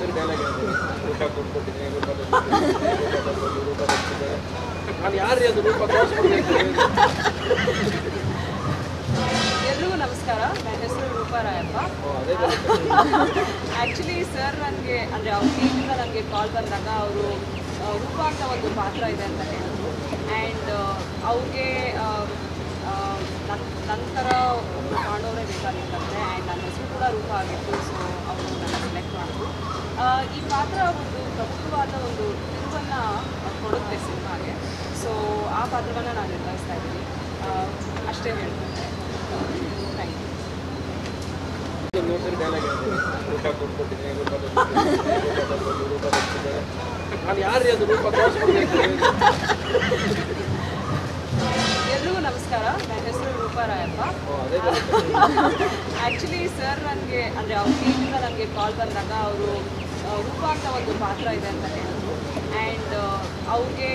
ಇನ್ನೊಂದ್ಸರಿ ಡೈಲಾಗ್ ಊಟ ಕೊಟ್ಬಿಟ್ಟಿದ್ದೀನಿ ರೂಪ ತಂದ್ಬಿಟ್ಟಿದ್ದೀನಿ, ರೂಪ ತಂದ್ಬಿಟ್ಟು ರೂಪ ತಂದ್ಬಿಟ್ಟಿದ್ದಾರೆ. ನಾನು ಯಾರ್ರೀ ಅದು ರೂಪ ತೋರಿಸ್ಬಿಡ್ಬೇಕು ಎಲ್ರಿಗೂ ನಮಸ್ಕಾರ ನನ್ನ ಹೆಸರು ರೂಪಾ ರಾಯಪ್ಪ ಅದೇ ಆ್ಯಕ್ಚುಲಿ ಸರ್ ನನಗೆ ಅಂದರೆ ಅವ್ರ ಟೀಮಿಂದ ನನಗೆ ಕಾಲ್ ಬಂದಾಗ ಅವರು ರೂಪ ಅಂತ ಒಂದು ಪಾತ್ರ ಇದೆ ಅಂತ ಹೇಳಿದ್ರು ಆ್ಯಂಡ್ ಅವ್ರಿಗೆ ನಂತರ ಒಬ್ಬರು ಕಾಣೋರೇ ಬೇಕಾಗಿತ್ತಂತೆ ಆ್ಯಂಡ್ ನನ್ನ ಹೆಸರು ಕೂಡ ರೂಪ ಆಗಿತ್ತು ಸೊ ಅವರು ನನ್ನ ಸೆಲೆಕ್ಟ್ ಮಾಡಿದ್ರು ಆ, ಈ ಪಾತ್ರ ಒಂದು ಪ್ರಮುಖವಾದ ಒಂದು ತಿರುವನ್ನು ಕೊಡುತ್ತೆ ಸಿನಿಮಾಗೆ ಸೊ ಆ ಪಾತ್ರವನ್ನು ನಾನು ನಿರ್ವಹಿಸ್ತಾ ಇದ್ದೀನಿ ಆ, ಅಷ್ಟೇ ಹೇಳ್ತೀನಿ ಥ್ಯಾಂಕ್ ಯು ಇನ್ನೊಂದ್ಸರಿ ಡೈಲಾಗ್ ಊಟ ಕೊಟ್ಬಿಟ್ಟಿದ್ದೀನಿ ರೂಪ ತಂದ್ಬಿಟ್ಟಿದ್ದೀನಿ, ರೂಪ ತಂದ್ಬಿಟ್ಟು ರೂಪ ತಂದ್ಬಿಟ್ಟಿದ್ದಾರೆ. ನಾನು ಯಾರ್ರೀ ಅದು ರೂಪ ತೋರಿಸ್ಬಿಡ್ಬೇಕು ಎಲ್ರಿಗೂ ನಮಸ್ಕಾರ ನನ್ನ ಹೆಸರು ರೂಪಾ ರಾಯಪ್ಪ ಅದೇ ಆ್ಯಕ್ಚುಲಿ ಸರ್ ನನಗೆ ಅಂದರೆ ಅವ್ರ ಟೀಮಿಂದ ನನಗೆ ಕಾಲ್ ಬಂದಾಗ ಅವರು ರೂಪ ಅಂತ ಒಂದು ಪಾತ್ರ ಇದೆ ಅಂತ ಹೇಳಿದ್ರು ಆ್ಯಂಡ್ ಅವ್ರಿಗೆ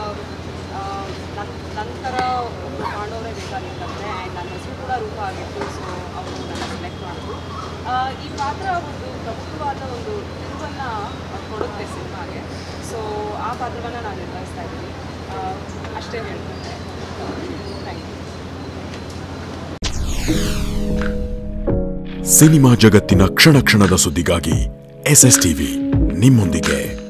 ನಂತರ ಒಬ್ಬರು ಕಾಣೋರೇ ಬೇಕಾಗಿತ್ತಂತೆ ಆ್ಯಂಡ್ ನನ್ನ ಹೆಸರು ಕೂಡ ರೂಪ ಆಗಿತ್ತು ಸೊ ಅವರು ನನ್ನ ಸೆಲೆಕ್ಟ್ ಮಾಡಿದ್ರು ಆ, ಈ ಪಾತ್ರ ಒಂದು ಪ್ರಮುಖವಾದ ಒಂದು ತಿರುವನ್ನು ಕೊಡುತ್ತೆ ಸಿನಿಮಾಗೆ ಸೊ ಆ ಪಾತ್ರವನ್ನು ನಾನು ನಿರ್ವಹಿಸ್ತಾ ಇದ್ದೀನಿ ಆ, ಅಷ್ಟೇ ಹೇಳ್ತೀನಿ ಥ್ಯಾಂಕ್ ಯು ಸಿನಿಮಾ ಜಗತ್ತಿನ ಕ್ಷಣ ಕ್ಷಣದ ಸುದ್ದಿಗಾಗಿ ಎಸ್ ಎಸ್ ಟಿವಿ ನಿಮ್ಮೊಂದಿಗೆ